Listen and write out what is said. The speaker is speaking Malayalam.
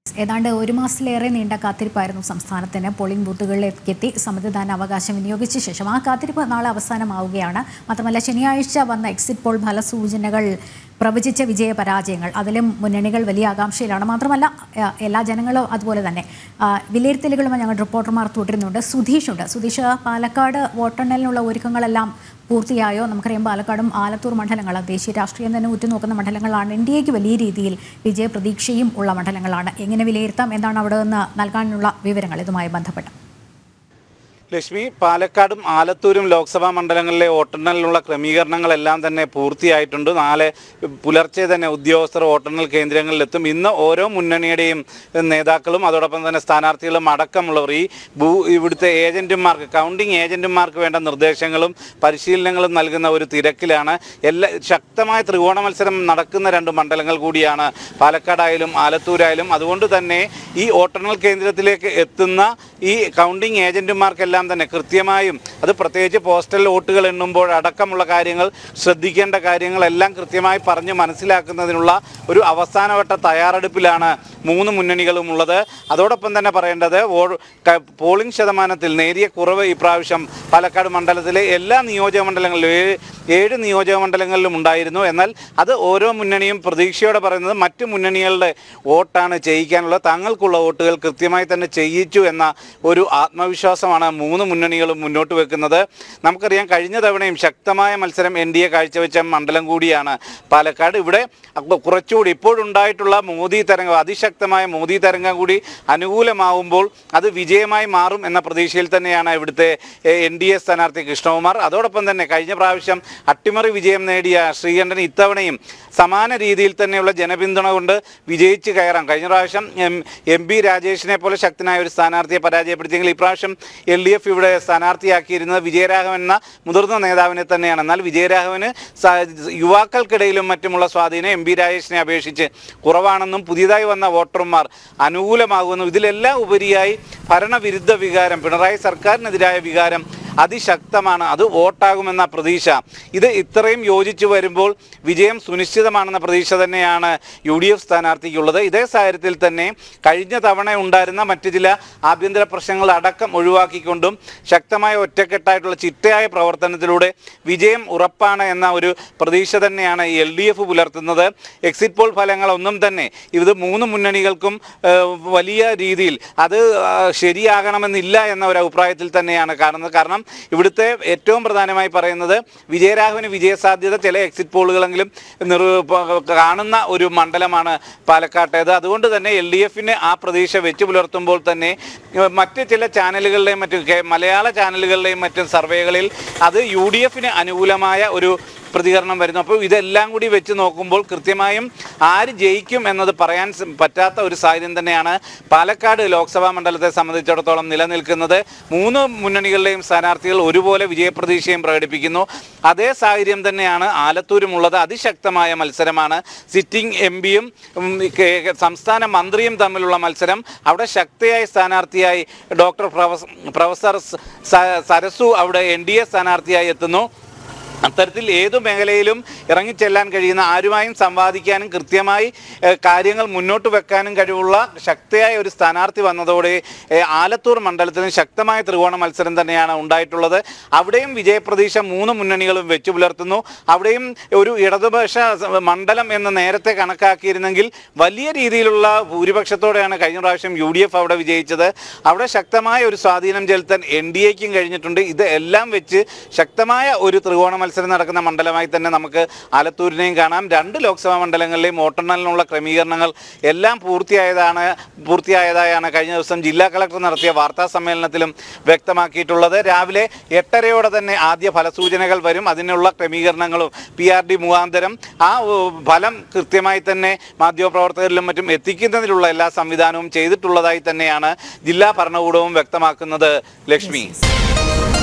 ഏതാണ്ട് ഒരു മാസത്തിലേറെ നീണ്ട കാത്തിരിപ്പായിരുന്നു സംസ്ഥാനത്തിന് പോളിംഗ് ബൂത്തുകളിലേക്ക് എത്തി സമ്മതിദാന അവകാശം വിനിയോഗിച്ച ശേഷം ആ കാത്തിരിപ്പ് നാളെ അവസാനമാവുകയാണ് മാത്രമല്ല ശനിയാഴ്ച വന്ന എക്സിറ്റ് പോൾ ഫലസൂചനകൾ പ്രവചിച്ച വിജയ പരാജയങ്ങൾ അതിലും മുന്നണികൾ വലിയ ആകാംക്ഷയിലാണ് മാത്രമല്ല ആ, എല്ലാ ജനങ്ങളും അതുപോലെ തന്നെ ആ, വിലയിരുത്തലുകളും ഞങ്ങൾ റിപ്പോർട്ടർമാർ തുടരുന്നുണ്ട് സുധീഷുണ്ട് സുധീഷ് പാലക്കാട് വോട്ടെണ്ണലിനുള്ള ഒരുക്കങ്ങളെല്ലാം പൂർത്തിയായോ നമുക്കറിയാം പാലക്കാടും ആലത്തൂർ മണ്ഡലങ്ങൾ ദേശീയ രാഷ്ട്രീയം തന്നെ ഉറ്റുനോക്കുന്ന മണ്ഡലങ്ങളാണ് എൻ ഡി എക്ക് വലിയ രീതിയിൽ വിജയപ്രതീക്ഷയും ഉള്ള മണ്ഡലങ്ങളാണ് എങ്ങനെ വിലയിരുത്താം എന്താണ് അവിടെ നിന്ന് നൽകാനുള്ള വിവരങ്ങൾ ഇതുമായി ബന്ധപ്പെട്ട് ലക്ഷ്മി പാലക്കാടും ആലത്തൂരും ലോക്സഭാ മണ്ഡലങ്ങളിലെ വോട്ടെണ്ണലിനുള്ള ക്രമീകരണങ്ങളെല്ലാം തന്നെ പൂർത്തിയായിട്ടുണ്ട് നാളെ പുലർച്ചെ തന്നെ ഉദ്യോഗസ്ഥർ വോട്ടെണ്ണൽ കേന്ദ്രങ്ങളിലെത്തും ഇന്ന് ഓരോ മുന്നണിയുടെയും നേതാക്കളും അതോടൊപ്പം തന്നെ സ്ഥാനാർത്ഥികളും അടക്കമുള്ളവർ ഈ ഭൂ ഇവിടുത്തെ ഏജന്റുമാർക്ക് കൗണ്ടിംഗ് ഏജന്റുമാർക്ക് വേണ്ട നിർദ്ദേശങ്ങളും പരിശീലനങ്ങളും നൽകുന്ന ഒരു തിരക്കിലാണ് എല്ലാ ശക്തമായ ത്രികോണ മത്സരം നടക്കുന്ന രണ്ട് മണ്ഡലങ്ങൾ കൂടിയാണ് പാലക്കാടായാലും ആലത്തൂരായാലും അതുകൊണ്ട് തന്നെ ഈ വോട്ടെണ്ണൽ കേന്ദ്രത്തിലേക്ക് എത്തുന്ന ഈ കൗണ്ടിംഗ് ഏജന്റുമാർക്കെല്ലാം തന്നെ കൃത്യമായും അത് പ്രത്യേകിച്ച് പോസ്റ്റൽ വോട്ടുകൾ എണ്ണുമ്പോൾ അടക്കമുള്ള കാര്യങ്ങൾ ശ്രദ്ധിക്കേണ്ട കാര്യങ്ങളെല്ലാം കൃത്യമായി പറഞ്ഞ് മനസ്സിലാക്കുന്നതിനുള്ള ഒരു അവസാനവട്ട തയ്യാറെടുപ്പിലാണ് മൂന്ന് മുന്നണികളും ഉള്ളത് അതോടൊപ്പം തന്നെ പറയേണ്ടത് വോ- ക- പോളിംഗ് ശതമാനത്തിൽ നേരിയ കുറവ് ഇപ്രാവശ്യം പാലക്കാട് മണ്ഡലത്തിലെ എല്ലാ നിയോജക മണ്ഡലങ്ങളിലും ഏഴ് ഏഴ് നിയോജക മണ്ഡലങ്ങളിലും ഉണ്ടായിരുന്നു എന്നാൽ അത് ഓരോ മുന്നണിയും പ്രതീക്ഷയോടെ പറയുന്നത് മറ്റ് മുന്നണികളുടെ വോട്ടാണ് ചെയ്യിക്കാനുള്ളത് തങ്ങൾക്കുള്ള വോട്ടുകൾ കൃത്യമായി തന്നെ ചെയ്യിച്ചു എന്ന ഒരു ആത്മവിശ്വാസമാണ് മൂന്ന് മുന്നണികളും മുന്നോട്ട് വെക്കുന്നത് നമുക്കറിയാം കഴിഞ്ഞ തവണയും ശക്തമായ മത്സരം എൻ ഡി എ കാഴ്ചവെച്ച മണ്ഡലം കൂടിയാണ് പാലക്കാട് ഇവിടെ അപ്പൊ കുറച്ചുകൂടി ഇപ്പോഴുണ്ടായിട്ടുള്ള മോദി തരംഗം അതിശക്തമായ മോദി തരംഗം കൂടി അനുകൂലമാവുമ്പോൾ അത് വിജയമായി മാറും എന്ന പ്രതീക്ഷയിൽ തന്നെയാണ് ഇവിടുത്തെ എൻ ഡി എ സ്ഥാനാർത്ഥി കൃഷ്ണകുമാർ അതോടൊപ്പം തന്നെ കഴിഞ്ഞ പ്രാവശ്യം അട്ടിമറി വിജയം നേടിയ ശ്രീകണ്ഠൻ ഇത്തവണയും സമാന രീതിയിൽ തന്നെയുള്ള ജനപിന്തുണ കൊണ്ട് വിജയിച്ച് കയറാം കഴിഞ്ഞ പ്രാവശ്യം എം എം പി രാജേഷിനെ പോലെ ശക്തനായ ഒരു സ്ഥാനാർത്ഥിയെ പരാജയപ്പെടുത്തിയെങ്കിൽ ഇപ്രാവശ്യം എൽ ഡി എഫ് ഇവിടെ സ്ഥാനാർത്ഥിയാക്കിയിരുന്നത് വിജയരാഘവൻ എന്ന മുതിർന്ന നേതാവിനെ തന്നെയാണ് എന്നാൽ വിജയരാഘവന് സ- യുവാക്കൾക്കിടയിലും മറ്റുമുള്ള സ്വാധീനം എം പി രാജേഷിനെ അപേക്ഷിച്ച് കുറവാണെന്നും പുതിയതായി വന്ന വോട്ടർമാർ അനുകൂലമാകുമെന്നും ഇതിലെല്ലാം ഉപരിയായി ഭരണവിരുദ്ധ വികാരം പിണറായി സർക്കാരിനെതിരായ വികാരം അതിശക്തമാണ് അത് വോട്ടാകുമെന്ന പ്രതീക്ഷ ഇത് ഇത്രയും യോജിച്ചു വരുമ്പോൾ വിജയം സുനിശ്ചിതമാണെന്ന പ്രതീക്ഷ തന്നെയാണ് യു ഡി എഫ് സ്ഥാനാർത്ഥിക്കുള്ളത് ഇതേ സാഹചര്യത്തിൽ തന്നെ കഴിഞ്ഞ തവണ ഉണ്ടായിരുന്ന മറ്റു ചില ആഭ്യന്തര പ്രശ്നങ്ങൾ അടക്കം ഒഴിവാക്കിക്കൊണ്ടും ശക്തമായ ഒറ്റക്കെട്ടായിട്ടുള്ള ചിട്ടയായ പ്രവർത്തനത്തിലൂടെ വിജയം ഉറപ്പാണ് എന്ന ഒരു പ്രതീക്ഷ തന്നെയാണ് എൽ ഡി എഫ് പുലർത്തുന്നത് എക്സിറ്റ് പോൾ ഫലങ്ങളൊന്നും തന്നെ ഇത് മൂന്ന് മുന്നണികൾക്കും ഏഹ്, വലിയ രീതിയിൽ അത് ആ, ശരിയാകണമെന്നില്ല എന്ന ഒരു അഭിപ്രായത്തിൽ തന്നെയാണ് കാണുന്നത് കാരണം ഇവിടുത്തെ ഏറ്റവും പ്രധാനമായി പറയുന്നത് വിജയരാഘവന് വിജയസാധ്യത ചില എക്സിറ്റ് പോളുകളെങ്കിലും നിർ പ- കാണുന്ന ഒരു മണ്ഡലമാണ് പാലക്കാട്ടേത് അതുകൊണ്ട് തന്നെ എൽ ഡി എഫിന് ആ പ്രതീക്ഷ വെച്ച് പുലർത്തുമ്പോൾ തന്നെ ഏഹ്, മറ്റ് ചില ചാനലുകളുടെയും മറ്റും കേ- മലയാള ചാനലുകളുടെയും മറ്റും സർവേകളിൽ അത് യു ഡി എഫിന് അനുകൂലമായ ഒരു പ്രതികരണം വരുന്നു അപ്പോൾ ഇതെല്ലാം കൂടി വെച്ച് നോക്കുമ്പോൾ കൃത്യമായും ആര് ജയിക്കും എന്നത് പറയാൻ സ- പറ്റാത്ത ഒരു സാഹചര്യം തന്നെയാണ് പാലക്കാട് ലോക്സഭാ മണ്ഡലത്തെ സംബന്ധിച്ചിടത്തോളം നിലനിൽക്കുന്നത് മൂന്ന് മുന്നണികളുടെയും സ്ഥാനാർത്ഥികൾ ഒരുപോലെ വിജയപ്രതീക്ഷയും പ്രകടിപ്പിക്കുന്നു അതേ സാഹചര്യം തന്നെയാണ് ആലത്തൂരുമുള്ളത് അതിശക്തമായ മത്സരമാണ് സിറ്റിംഗ് എം പിയും സംസ്ഥാന മന്ത്രിയും തമ്മിലുള്ള മത്സരം അവിടെ ശക്തിയായ സ്ഥാനാർത്ഥിയായി ഡോക്ടർ പ്രൊഫസ- പ്രൊഫസർ സ- സ- സരസു അവിടെ എൻ ഡി എ സ്ഥാനാർത്ഥിയായി എത്തുന്നു അത്തരത്തിൽ ഏതു മേഖലയിലും ഇറങ്ങിച്ചെല്ലാൻ കഴിയുന്ന ആരുമായും സംവാദിക്കാനും കൃത്യമായി ഏഹ്, കാര്യങ്ങൾ മുന്നോട്ട് വെക്കാനും കഴിവുള്ള ശക്തിയായ ഒരു സ്ഥാനാർത്ഥി വന്നതോടെ ഏഹ്, ആലത്തൂർ മണ്ഡലത്തിലും ശക്തമായ ത്രികോണ മത്സരം തന്നെയാണ് ഉണ്ടായിട്ടുള്ളത് അവിടെയും വിജയപ്രതീക്ഷ മൂന്ന് മുന്നണികളും വെച്ചു പുലർത്തുന്നു അവിടെയും ഒരു ഇടതുപക്ഷ സ- മണ്ഡലം എന്ന് നേരത്തെ കണക്കാക്കിയിരുന്നെങ്കിൽ വലിയ രീതിയിലുള്ള ഭൂരിപക്ഷത്തോടെയാണ് കഴിഞ്ഞ പ്രാവശ്യം യു ഡി എഫ് അവിടെ വിജയിച്ചത് അവിടെ ശക്തമായ ഒരു സ്വാധീനം ചെലുത്താൻ എൻ ഡി എക്കും കഴിഞ്ഞിട്ടുണ്ട് ഇത് എല്ലാം വെച്ച് ശക്തമായ ഒരു ത്രികോണ മത്സരം നടക്കുന്ന മണ്ഡലമായി തന്നെ നമുക്ക് ആലത്തൂരിനെയും കാണാം രണ്ട് ലോക്സഭാ മണ്ഡലങ്ങളിലെയും വോട്ടെണ്ണലിനുള്ള ക്രമീകരണങ്ങൾ എല്ലാം പൂർത്തിയായതാണ് പൂർത്തിയായതായാണ് കഴിഞ്ഞ ദിവസം ജില്ലാ കളക്ടർ നടത്തിയ വാർത്താ സമ്മേളനത്തിലും വ്യക്തമാക്കിയിട്ടുള്ളത് രാവിലെ എട്ടരയോടെ തന്നെ ആദ്യ ഫലസൂചനകൾ വരും അതിനുള്ള ക്രമീകരണങ്ങളും പി ആർ ഡി മുഖാന്തരം ആ ഓ, ഫലം കൃത്യമായി തന്നെ മാധ്യമപ്രവർത്തകരിലും മറ്റും എത്തിക്കുന്നതിനുള്ള എല്ലാ സംവിധാനവും ചെയ്തിട്ടുള്ളതായി തന്നെയാണ് ജില്ലാ ഭരണകൂടവും വ്യക്തമാക്കുന്നത് ലക്ഷ്മി